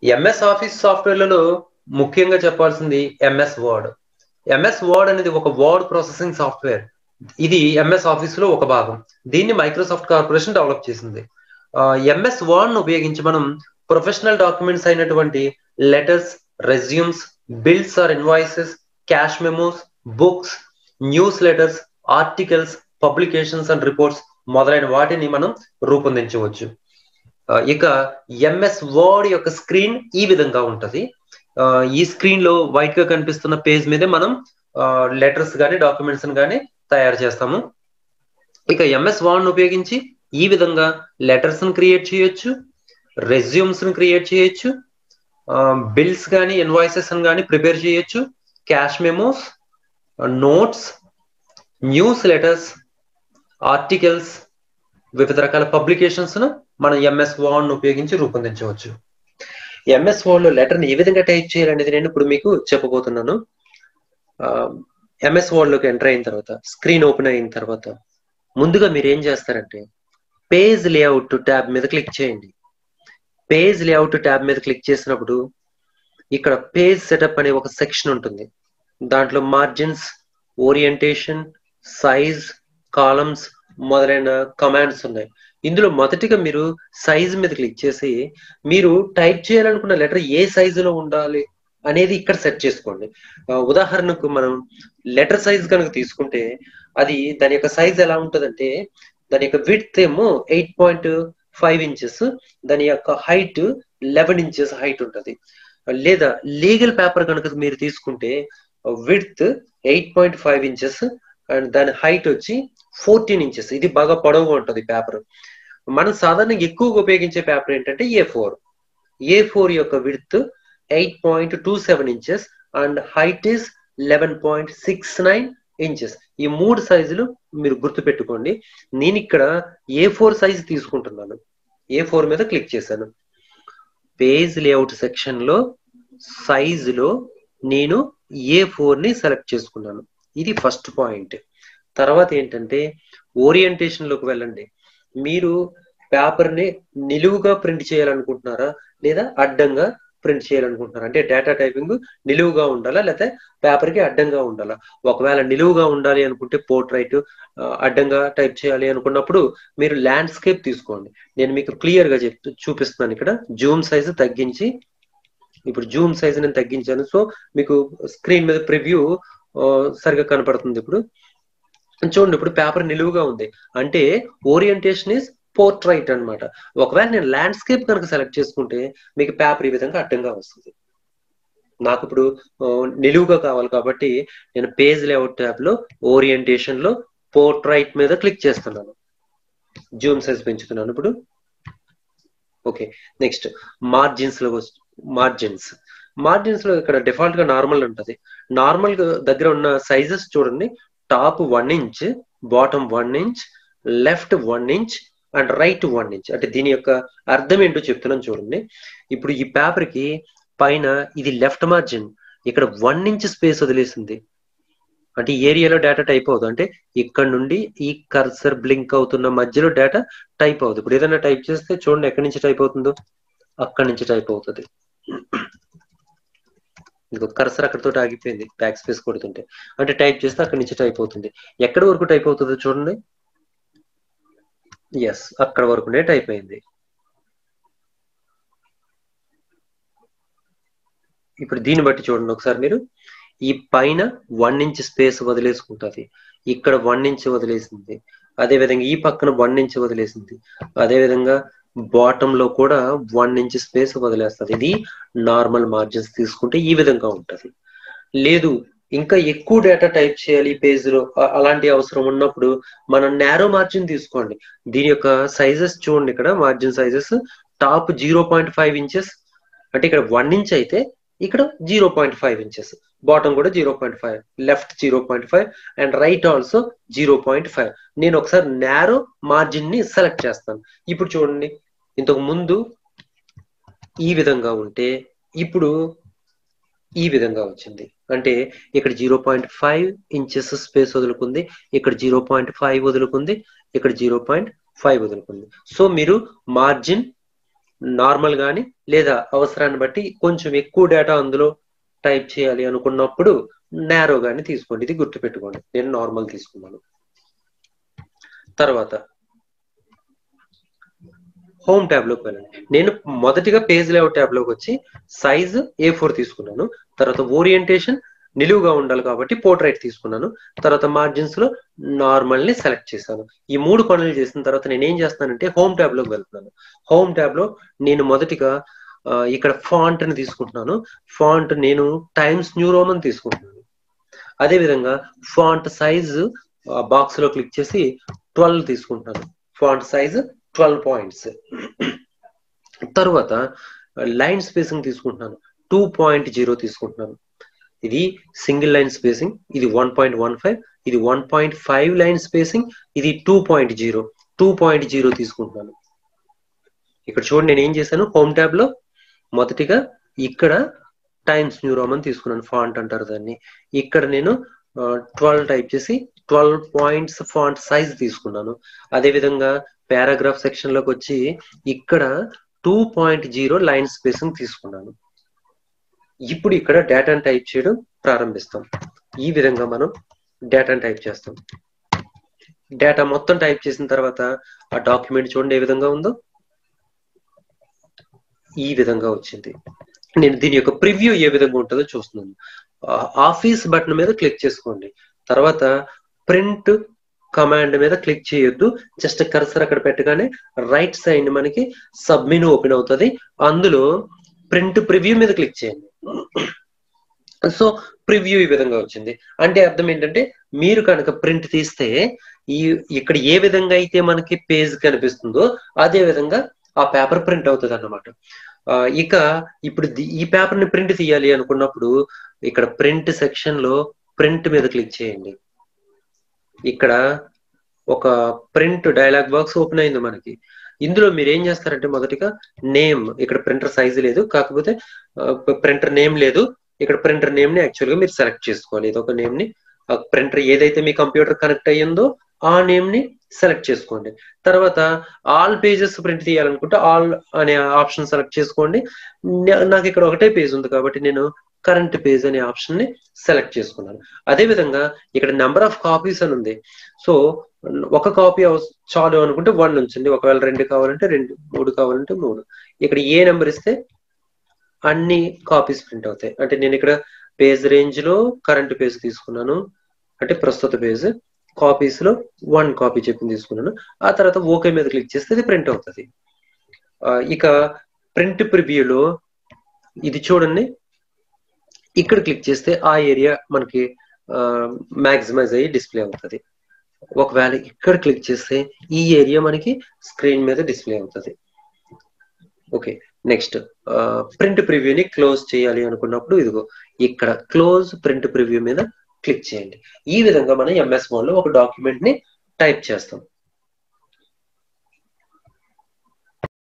MS office సాఫ్ట్వేర్లలో ముఖ్యంగా చెప్పాల్సింది MS word MS Word అనేది ఒక వర్డ్ ప్రాసెసింగ్ సాఫ్ట్వేర్ ఇది ఎంఎస్ ఆఫీస్ లో ఒక భాగం దీన్ని మైక్రోసాఫ్ట్ కార్పొరేషన్ డెవలప్ చేసింది ఎంఎస్ వర్డ్ ను ఉపయోగించి మనం ప్రొఫెషనల్ డాక్యుమెంట్స్ అయినటువంటి letters resumes bills or invoices cash memos books newsletters articles publications and reports మొదలైన వాటిని మనం రూపొందించవచ్చు ఇక ఎంఎస్ వర్డ్ యొక్క స్క్రీన్ ఈ విధంగా ఉంటది ఈ స్క్రీన్ లో వైట్ గా కనిపిస్తున్న పేజ్ మీదే మనం లెటర్స్ కానీ డాక్యుమెంట్స్ కానీ తయారు చేస్తాము ఇక ఎంఎస్ వర్డ్ ఉపయోగించి ఈ విధంగా లెటర్స్ క్రియేట్ చేయొచ్చు రెజ్యూమ్స్ క్రియేట్ చేయొచ్చు బిల్స్ కానీ ఇన్వాయిసెస్ కానీ ప్రిపేర్ చేయొచ్చు cash memos notes newsletters articles వివిధ రకాల పబ్లికేషన్స్ ను మనం ఎంఎస్ వర్డ్ ఉపయోగించి రూపొందించవచ్చు ఎంఎస్ వర్డ్ లో లెటర్ ని ఏ విధంగా టైప్ చేయాలనేది నేను ఇప్పుడు మీకు చెప్పబోతున్నాను ఎంఎస్ వర్డ్ లోకి ఎంటర్ అయిన తర్వాత స్క్రీన్ ఓపెన్ అయిన తర్వాత ముందుగా మీరు ఏం చేస్తారంటే పేజ్ లేఅవుట్ ట్యాబ్ మీద క్లిక్ చేయండి పేజ్ లేఅవుట్ ట్యాబ్ మీద క్లిక్ చేసినప్పుడు ఇక్కడ పేజ్ సెటప్ అనే ఒక సెక్షన్ ఉంటుంది దాంట్లో మార్జిన్స్ ఓరియంటేషన్ సైజ్ కాలమ్స్ మొదలైన కమాండ్స్ ఉన్నాయి ఇందులో మొదటిగా మీరు సైజ్ మీద క్లిక్ చేసి మీరు టైప్ చేయాలనుకున్న లెటర్ ఏ సైజులో ఉండాలి అనేది ఇక్కడ సెట్ చేసుకోండి ఉదాహరణకు మనం లెటర్ సైజ్ కనుక తీసుకుంటే అది దాని యొక్క సైజ్ ఎలా ఉంటుందంటే దాని యొక్క విడ్త్ ఏమో ఎయిట్ పాయింట్ ఫైవ్ ఇంచెస్ దాని యొక్క హైట్ లెవెన్ ఇంచెస్ హైట్ ఉంటుంది లేదా లీగల్ పేపర్ కనుక మీరు తీసుకుంటే width eight point five inches and దాని హైట్ వచ్చి ఫోర్టీన్ ఇంచెస్ ఇది బాగా పొడవుగా ఉంటుంది పేపర్ మనం సాధారణంగా ఎక్కువగా ఉపయోగించే పేపర్ ఏంటంటే ఏ ఫోర్ ఏ ఫోర్ యొక్క width eight point two seven inches and height is eleven point six nine inches ఈ మూడు సైజులు మీరు గుర్తు పెట్టుకోండి నేను ఇక్కడ ఏ ఫోర్ సైజ్ తీసుకుంటున్నాను ఏ ఫోర్ మీద క్లిక్ చేశాను పేజ్ లేఅవుట్ సెక్షన్ లో సైజులో నేను ఏ ఫోర్ ని సెలెక్ట్ చేసుకున్నాను ఇది ఫస్ట్ పాయింట్ తర్వాత ఏంటంటే ఓరియంటేషన్ లోకి వెళ్ళండి మీరు పేపర్ ని నిలువుగా ప్రింట్ చేయాలనుకుంటున్నారా లేదా అడ్డంగా ప్రింట్ చేయాలనుకుంటున్నారా అంటే డేటా టైపింగ్ నిలువుగా ఉండాలా లేకపోతే పేపర్ కి అడ్డంగా ఉండాలా ఒకవేళ నిలువుగా ఉండాలి అనుకుంటే పోర్ట్రైట్ అడ్డంగా టైప్ చేయాలి అనుకున్నప్పుడు మీరు ల్యాండ్స్కేప్ తీసుకోండి నేను మీకు క్లియర్ గా చెప్తూ చూపిస్తున్నాను ఇక్కడ జూమ్ సైజ్ తగ్గించి ఇప్పుడు జూమ్ సైజ్ నేను తగ్గించాను సో మీకు స్క్రీన్ మీద ప్రివ్యూ సరిగా కనపడుతుంది ఇప్పుడు చూడండి ఇప్పుడు పేపర్ నిలువుగా ఉంది అంటే ఓరియంటేషన్ ఇస్ పోర్ట్రైట్ అనమాట ఒకవేళ నేను ల్యాండ్స్కేప్ కనుక సెలెక్ట్ చేసుకుంటే మీకు పేపర్ ఈ విధంగా అడ్డంగా వస్తుంది నాకు ఇప్పుడు నిలువుగా కావాలి కాబట్టి నేను పేజ్ లేఅవుట్ ట్యాబ్ లో ఓరియంటేషన్ లో పోర్ట్రైట్ మీద క్లిక్ చేస్తున్నాను జూమ్ సైజ్ పెంచుతున్నాను ఇప్పుడు ఓకే నెక్స్ట్ మార్జిన్స్ లో మార్జిన్స్ మార్జిన్స్ లో ఇక్కడ డిఫాల్ట్ గా నార్మల్ ఉంటుంది నార్మల్ దగ్గర ఉన్న సైజెస్ చూడండి top one inch bottom one inch left one inch and right one inch అంటే దీని యొక్క అర్థం ఏంటో చెప్తున్నాను చూడండి ఇప్పుడు ఈ పేపర్ కి పైన ఇది లెఫ్ట్ మార్జిన్ ఇక్కడ వన్ ఇంచ్ స్పేస్ వదిలేసింది అంటే ఏరియాలో డేటా టైప్ అవుతుంది అంటే ఇక్కడ నుండి ఈ కర్సర్ బ్లింక్ అవుతున్న మధ్యలో డేటా టైప్ అవుతుంది ఇప్పుడు ఏదైనా టైప్ చేస్తే చూడండి ఎక్కడి నుంచి టైప్ అవుతుందో అక్కడి నుంచి టైప్ అవుతుంది ఇంకో కర్సర్ అక్కడితో ఆగిపోయింది బ్యాక్ స్పేస్ కొడుతుంటే అంటే టైప్ చేస్తే అక్కడి నుంచి టైప్ అవుతుంది ఎక్కడి వరకు టైప్ అవుతుందో చూడండి ఎస్ అక్కడ వరకునే టైప్ అయింది ఇప్పుడు దీన్ని బట్టి చూడండి ఒకసారి మీరు ఈ పైన వన్ ఇంచ్ స్పేస్ వదిలేసుకుంటుంది ఇక్కడ వన్ ఇంచ్ వదిలేసింది అదే విధంగా ఈ పక్కన వన్ ఇంచ్ వదిలేసింది అదే విధంగా బాటమ్ లో కూడా వన్ ఇంచ్ స్పేస్ వదిలేస్తుంది ఇది నార్మల్ మార్జిన్స్ తీసుకుంటే ఈ విధంగా ఉంటది లేదు ఇంకా ఎక్కువ డేటా టైప్ చేయాలి ఈ పేజ్ లో అలాంటి అవసరం ఉన్నప్పుడు మనం నేరో మార్జిన్ తీసుకోండి దీని యొక్క సైజెస్ చూడండి ఇక్కడ margin sizes top zero point five inches అంటే ఇక్కడ వన్ ఇంచ్ అయితే ఇక్కడ zero point five inches bottom కూడా zero point five left zero point five and right also zero point five నేను ఒకసారి నేరో మార్జిన్ ని సెలెక్ట్ చేస్తాను ఇప్పుడు చూడండి ఇంతకు ముందు ఈ విధంగా ఉంటే ఇప్పుడు ఈ విధంగా వచ్చింది అంటే ఇక్కడ zero point five inches space వదులుకుంది ఇక్కడ జీరో పాయింట్ ఫైవ్ వదులుకుంది ఇక్కడ జీరో పాయింట్ ఫైవ్ వదులుకుంది సో మీరు మార్జిన్ నార్మల్ కానీ లేదా అవసరాన్ని బట్టి కొంచెం ఎక్కువ డేటా అందులో టైప్ చేయాలి అనుకున్నప్పుడు నేరో కానీ తీసుకోండి ఇది గుర్తుపెట్టుకోండి నేను నార్మల్ తీసుకున్నాను తర్వాత హోమ్ ట్యాబ్ లోకి వెళ్ళండి నేను మొదటిగా పేజ్ లేఅవుట్ ట్యాబ్ లోకి వచ్చి సైజ్ ఏ ఫోర్ తీసుకున్నాను తర్వాత ఓరియంటేషన్ నిలువుగా ఉండాలి కాబట్టి పోర్ట్రైట్ తీసుకున్నాను తర్వాత మార్జిన్స్ లో నార్మల్ ని సెలెక్ట్ చేశాను ఈ మూడు పనులు చేసిన తర్వాత నేను ఏం చేస్తానంటే హోమ్ ట్యాబ్ లోకి వెళ్తున్నాను హోమ్ ట్యాబ్ లో నేను మొదటిగా ఇక్కడ ఫాంట్ ని తీసుకుంటున్నాను ఫాంట్ నేను టైమ్స్ న్యూ రోమన్ తీసుకుంటున్నాను అదే విధంగా ఫాంట్ సైజ్ బాక్స్ లో క్లిక్ చేసి ట్వెల్వ్ తీసుకుంటున్నాను ఫాంట్ సైజ్ ట్వెల్వ్ పాయింట్స్ తర్వాత లైన్ స్పేసింగ్ తీసుకుంటున్నాను టూ పాయింట్ జీరో తీసుకుంటున్నాను ఇది సింగిల్ లైన్ స్పేసింగ్ ఇది వన్ పాయింట్ వన్ ఫైవ్ ఇది one point five line spacing ఇది two point zero two point zero తీసుకుంటున్నాను ఇక్కడ చూడండి నేను ఏం చేశాను హోమ్ ట్యాబ్ లో మొదటిగా ఇక్కడ టైమ్స్ న్యూ రోమన్ తీసుకున్నాను ఫాంట్ అంటారు దాన్ని ఇక్కడ నేను ట్వెల్వ్ టైప్ చేసి ట్వెల్వ్ పాయింట్స్ ఫాంట్ సైజ్ తీసుకున్నాను అదే విధంగా పారాగ్రాఫ్ సెక్షన్ లోకి వచ్చి ఇక్కడ two point zero line spacing తీసుకున్నాను ఇప్పుడు ఇక్కడ డేటాను టైప్ చేయడం ప్రారంభిస్తాం ఈ విధంగా మనం డేటాను టైప్ చేస్తాం డేటా మొత్తం టైప్ చేసిన తర్వాత ఆ డాక్యుమెంట్ చూడండి ఏ విధంగా ఉందో ఈ విధంగా వచ్చింది నేను దీని యొక్క ప్రివ్యూ ఏ విధంగా ఉంటుందో చూస్తున్నాను ఆఫీస్ బటన్ మీద క్లిక్ చేసుకోండి తర్వాత ప్రింట్ కమాండ్ మీద క్లిక్ చేయొద్దు జస్ట్ కర్సర్ అక్కడ పెట్టగానే రైట్ సైడ్ మనకి సబ్ మెనూ ఓపెన్ అవుతుంది అందులో ప్రింట్ ప్రివ్యూ మీద క్లిక్ చేయండి సో ప్రివ్యూ ఈ విధంగా వచ్చింది అంటే అర్థం ఏంటంటే మీరు కనుక ప్రింట్ తీస్తే ఈ ఇక్కడ ఏ విధంగా అయితే మనకి పేజ్ కనిపిస్తుందో అదే విధంగా ఆ పేపర్ ప్రింట్ అవుతుంది అన్నమాట ఇక ఇప్పుడు ఈ పేపర్ ని ప్రింట్ తీయాలి అనుకున్నప్పుడు ఇక్కడ ప్రింట్ సెక్షన్ లో ప్రింట్ మీద క్లిక్ చేయండి ఇక్కడ ఒక ప్రింట్ డైలాగ్ బాక్స్ ఓపెన్ అయింది మనకి ఇందులో మీరు ఏం చేస్తారంటే మొదటిగా నేమ్ ఇక్కడ ప్రింటర్ సైజ్ లేదు కాకపోతే ప్రింటర్ నేమ్ లేదు ఇక్కడ ప్రింటర్ నేమ్ ని యాక్చువల్ గా మీరు సెలెక్ట్ చేసుకోవాలి ఇది ఒక నేమ్ ని ప్రింటర్ ఏదైతే మీ కంప్యూటర్ కనెక్ట్ అయ్యిందో ఆ నేమ్ ని సెలెక్ట్ చేసుకోండి తర్వాత ఆల్ పేజెస్ ప్రింట్ తీయాలనుకుంటే ఆల్ అనే ఆప్షన్ సెలెక్ట్ చేసుకోండి నాకు ఇక్కడ ఒకటే పేజ్ ఉంది కాబట్టి నేను కరెంట్ పేజ్ అనే ఆప్షన్ ని సెలెక్ట్ చేసుకున్నాను అదే విధంగా ఇక్కడ నెంబర్ ఆఫ్ కాపీస్ అని ఉంది సో ఒక కాపీ చాలు అనుకుంటే వన్ ఉంచండి ఒకవేళ రెండు కావాలంటే రెండు మూడు కావాలంటే మూడు ఇక్కడ ఏ నెంబర్ ఇస్తే అన్ని కాపీస్ ప్రింట్ అవుతాయి అంటే నేను ఇక్కడ పేజ్ రేంజ్ లో కరెంట్ పేజ్ తీసుకున్నాను అంటే ప్రస్తుత పేజ్ కాపీస్ లో వన్ కాపీ చెప్పి తీసుకున్నాను ఆ తర్వాత ఓకే మీద క్లిక్ చేస్తే ఇది ప్రింట్ అవుతుంది ఇక ప్రింట్ ప్రివ్యూలో ఇది చూడండి ఇక్కడ క్లిక్ చేస్తే ఆ ఏరియా మనకి మ్యాక్సిమైజ్ అయ్యి డిస్ప్లే అవుతుంది ఒకవేళ ఇక్కడ క్లిక్ చేస్తే ఈ ఏరియా మనకి స్క్రీన్ మీద డిస్ప్లే అవుతుంది ఓకే నెక్స్ట్ ప్రింట్ ప్రివ్యూని క్లోజ్ చేయాలి అనుకున్నప్పుడు ఇదిగో ఇక్కడ క్లోజ్ ప్రింట్ ప్రివ్యూ మీద క్లిక్ చేయండి ఈ విధంగా మనం ఎంఎస్ లో ఒక డాక్యుమెంట్ ని టైప్ చేస్తాం